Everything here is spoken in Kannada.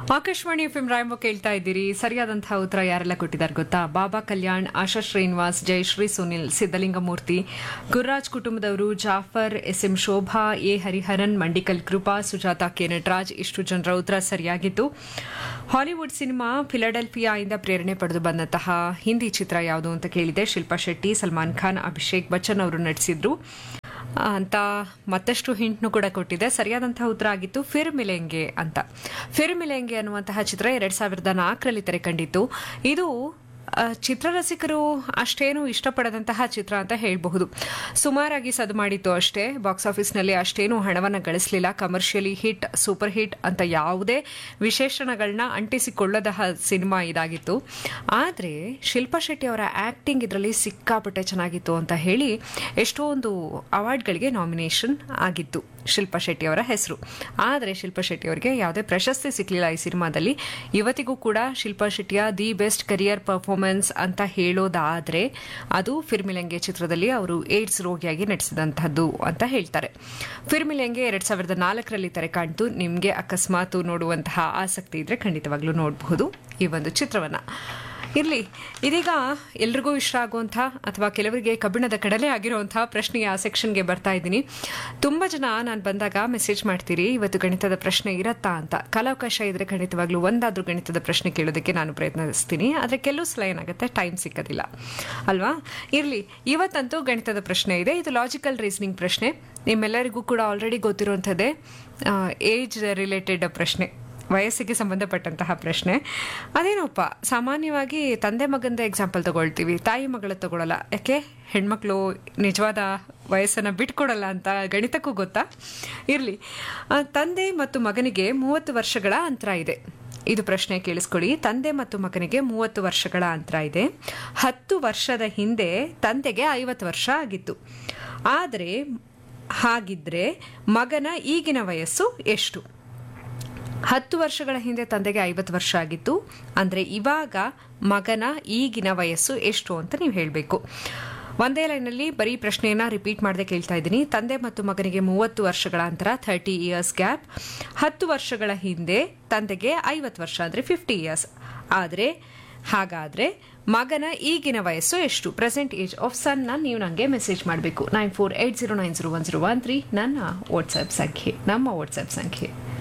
ಆಕಾಶವಾಣಿ ಎಫ್ ಎಂ ರಾಯಂಬ ಕೇಳ್ತಾ ಇದ್ದೀರಿ ಸರಿಯಾದಂತಹ ಉತ್ತರ ಯಾರೆಲ್ಲ ಕೊಟ್ಟಿದ್ದಾರೆ ಗೊತ್ತಾ ಬಾಬಾ ಕಲ್ಯಾಣ್ ಆಶಾ ಶ್ರೀನಿವಾಸ್ ಜಯಶ್ರೀ ಸುನಿಲ್ ಸಿದ್ದಲಿಂಗಮೂರ್ತಿ ಗುರುರಾಜ್ ಕುಟುಂಬದವರು Jafar S M Shobha A Hariharan Mandikal Krupa Sujatha K Nataraj ಇಷ್ಟು ಜನರ ಉತ್ತರ ಸರಿಯಾಗಿತ್ತು ಹಾಲಿವುಡ್ ಸಿನಿಮಾ ಫಿಲಡೆಲ್ಫಿಯಾಯಿಂದ ಪ್ರೇರಣೆ ಪಡೆದು ಬಂದಂತಹ ಹಿಂದಿ ಚಿತ್ರ ಯಾವುದು ಅಂತ ಕೇಳಿದೆ ಶಿಲ್ಪಾ ಶೆಟ್ಟಿ ಸಲ್ಮಾನ್ ಖಾನ್ ಅಭಿಷೇಕ್ ಬಚ್ಚನ್ ಅವರು ನಟಿಸಿದ್ರು ಅಂತ ಮತ್ತಷ್ಟು ಹಿಂಟ್ನು ಕೂಡ ಕೊಟ್ಟಿದೆ ಸರಿಯಾದಂತಹ ಉತ್ತರ ಆಗಿತ್ತು ಫಿರ್ ಮಿಲೆಂಗೆ ಅಂತ ಫಿರ್ ಮಿಲೆಂಗೆ ಅನ್ನುವಂತಹ ಚಿತ್ರ ಎರಡ್ ಸಾವಿರದ ನಾಲ್ಕರಲ್ಲಿ ತೆರೆ ಕಂಡಿತ್ತು ಇದು ಆ, ಚಿತ್ರರಸಿಕರು ಅಷ್ಟೇನು ಇಷ್ಟಪಡದಂತಹ ಚಿತ್ರ ಅಂತ ಹೇಳಬಹುದು ಸುಮಾರಾಗಿ ಸದ್ದು ಮಾಡಿತ್ತು ಅಷ್ಟೇ ಬಾಕ್ಸ್ ಆಫೀಸ್ನಲ್ಲಿ ಅಷ್ಟೇನು ಹಣವನ್ನು ಗಳಿಸಲಿಲ್ಲ ಕಮರ್ಷಿಯಲಿ ಹಿಟ್ ಸೂಪರ್ ಹಿಟ್ ಅಂತ ಯಾವುದೇ ವಿಶೇಷಣಗಳನ್ನ ಅಂಟಿಸಿಕೊಳ್ಳದ ಸಿನಿಮಾ ಇದಾಗಿತ್ತು ಆದರೆ ಶಿಲ್ಪಾ ಶೆಟ್ಟಿ ಅವರ ಆಕ್ಟಿಂಗ್ ಇದರಲ್ಲಿ ಸಿಕ್ಕಾಪಟ್ಟೆ ಚೆನ್ನಾಗಿತ್ತು ಅಂತ ಹೇಳಿ ಎಷ್ಟೊಂದು ಅವಾರ್ಡ್ಗಳಿಗೆ ನಾಮಿನೇಷನ್ ಆಗಿತ್ತು ಶಿಲ್ಪಾ ಶೆಟ್ಟಿ ಅವರ ಹೆಸರು ಆದರೆ ಶಿಲ್ಪಾ ಶೆಟ್ಟಿ ಅವರಿಗೆ ಯಾವುದೇ ಪ್ರಶಸ್ತಿ ಸಿಕ್ಕಲಿಲ್ಲ ಈ ಸಿನಿಮಾದಲ್ಲಿ ಇವತ್ತಿಗೂ ಕೂಡ ಶಿಲ್ಪಾ ಶೆಟ್ಟಿಯ ದಿ ಬೆಸ್ಟ್ ಕರಿಯರ್ ಪರ್ಫಾರ್ಮೆನ್ಸ್ ಅಂತ ಹೇಳೋದಾದ್ರೆ ಅದು ಫಿರ್ಮಿಲೆಂಗೆ ಚಿತ್ರದಲ್ಲಿ ಅವರು ಏಡ್ಸ್ ರೋಗಿಯಾಗಿ ನಟಿಸಿದಂತಹದ್ದು ಅಂತ ಹೇಳ್ತಾರೆ ಫಿರ್ಮಿಲೆಂಗೆ ಎರಡ್ ಸಾವಿರದ ನಾಲ್ಕರಲ್ಲಿ ತೆರೆ ಕಾಣ್ತು ನಿಮಗೆ ಅಕಸ್ಮಾತ್ ನೋಡುವಂತಹ ಆಸಕ್ತಿ ಇದ್ರೆ ಖಂಡಿತವಾಗ್ಲೂ ನೋಡಬಹುದು ಈ ಒಂದು ಚಿತ್ರವನ್ನ ಇರಲಿ ಇದೀಗ ಎಲ್ರಿಗೂ ಇಷ್ಟ ಆಗುವಂಥ ಅಥವಾ ಕೆಲವರಿಗೆ ಕಬ್ಬಿಣದ ಕಡಲೆ ಆಗಿರುವಂತಹ ಪ್ರಶ್ನೆಗೆ ಆ ಸೆಕ್ಷನ್ಗೆ ಬರ್ತಾ ಇದ್ದೀನಿ ತುಂಬ ಜನ ನಾನು ಬಂದಾಗ ಮೆಸೇಜ್ ಮಾಡ್ತೀರಿ ಇವತ್ತು ಗಣಿತದ ಪ್ರಶ್ನೆ ಇರತ್ತಾ ಅಂತ ಕಾಲಾವಕಾಶ ಇದ್ರೆ ಖಂಡಿತವಾಗ್ಲೂ ಒಂದಾದ್ರೂ ಗಣಿತದ ಪ್ರಶ್ನೆ ಕೇಳೋದಕ್ಕೆ ನಾನು ಪ್ರಯತ್ನಿಸ್ತೀನಿ ಆದರೆ ಕೆಲವು ಸಲ ಏನಾಗುತ್ತೆ ಟೈಮ್ ಸಿಕ್ಕೋದಿಲ್ಲ ಅಲ್ವಾ ಇರಲಿ ಇವತ್ತಂತೂ ಗಣಿತದ ಪ್ರಶ್ನೆ ಇದೆ ಇದು ಲಾಜಿಕಲ್ ರೀಸನಿಂಗ್ ಪ್ರಶ್ನೆ ನಿಮ್ಮೆಲ್ಲರಿಗೂ ಕೂಡ ಆಲ್ರೆಡಿ ಗೊತ್ತಿರುವಂಥದ್ದೇ ಏಜ್ ರಿಲೇಟೆಡ್ ಪ್ರಶ್ನೆ ವಯಸ್ಸಿಗೆ ಸಂಬಂಧಪಟ್ಟಂತಹ ಪ್ರಶ್ನೆ ಅದೇನಪ್ಪ ಸಾಮಾನ್ಯವಾಗಿ ತಂದೆ ಮಗಂದ ಎಕ್ಸಾಂಪಲ್ ತಗೊಳ್ತೀವಿ ತಾಯಿ ಮಗಳ ತಗೊಳ್ಳಲ್ಲ ಯಾಕೆ ಹೆಣ್ಮಕ್ಳು ನಿಜವಾದ ವಯಸ್ಸನ್ನು ಬಿಟ್ಕೊಡಲ್ಲ ಅಂತ ಗಣಿತಕ್ಕೂ ಗೊತ್ತಾ ಇರಲಿ ತಂದೆ ಮತ್ತು ಮಗನಿಗೆ ಮೂವತ್ತು ವರ್ಷಗಳ ಅಂತರ ಇದೆ ಇದು ಪ್ರಶ್ನೆ ಕೇಳಿಸ್ಕೊಳ್ಳಿ ತಂದೆ ಮತ್ತು ಮಗನಿಗೆ ಮೂವತ್ತು ವರ್ಷಗಳ ಅಂತರ ಇದೆ ಹತ್ತು ವರ್ಷದ ಹಿಂದೆ ತಂದೆಗೆ ಐವತ್ತು ವರ್ಷ ಆಗಿತ್ತು ಆದರೆ ಹಾಗಿದ್ರೆ ಮಗನ ಈಗಿನ ವಯಸ್ಸು ಎಷ್ಟು ಹತ್ತು ವರ್ಷಗಳ ಹಿಂದೆ ತಂದೆಗೆ ಐವತ್ತು ವರ್ಷ ಆಗಿತ್ತು ಅಂದರೆ ಇವಾಗ ಮಗನ ಈಗಿನ ವಯಸ್ಸು ಎಷ್ಟು ಅಂತ ನೀವು ಹೇಳಬೇಕು ಒಂದೇ ಲೈನಲ್ಲಿ ಬರೀ ಪ್ರಶ್ನೆಯನ್ನ ರಿಪೀಟ್ ಮಾಡದೆ ಕೇಳ್ತಾ ಇದ್ದೀನಿ ತಂದೆ ಮತ್ತು ಮಗನಿಗೆ ಮೂವತ್ತು ವರ್ಷಗಳ ಅಂತರ ಥರ್ಟಿ ಇಯರ್ಸ್ ಗ್ಯಾಪ್ ಹತ್ತು ವರ್ಷಗಳ ಹಿಂದೆ ತಂದೆಗೆ ಐವತ್ತು ವರ್ಷ ಅಂದರೆ ಫಿಫ್ಟಿ ಇಯರ್ಸ್ ಆದರೆ ಹಾಗಾದರೆ ಮಗನ ಈಗಿನ ವಯಸ್ಸು ಎಷ್ಟು ಪ್ರೆಸೆಂಟ್ ಏಜ್ ಆಫ್ ಸನ್ನ ನೀವು ನನಗೆ ಮೆಸೇಜ್ ಮಾಡಬೇಕು nine four eight zero nine zero one zero one three ನನ್ನ ವಾಟ್ಸಪ್ ಸಂಖ್ಯೆ ನಮ್ಮ ವಾಟ್ಸಪ್ ಸಂಖ್ಯೆ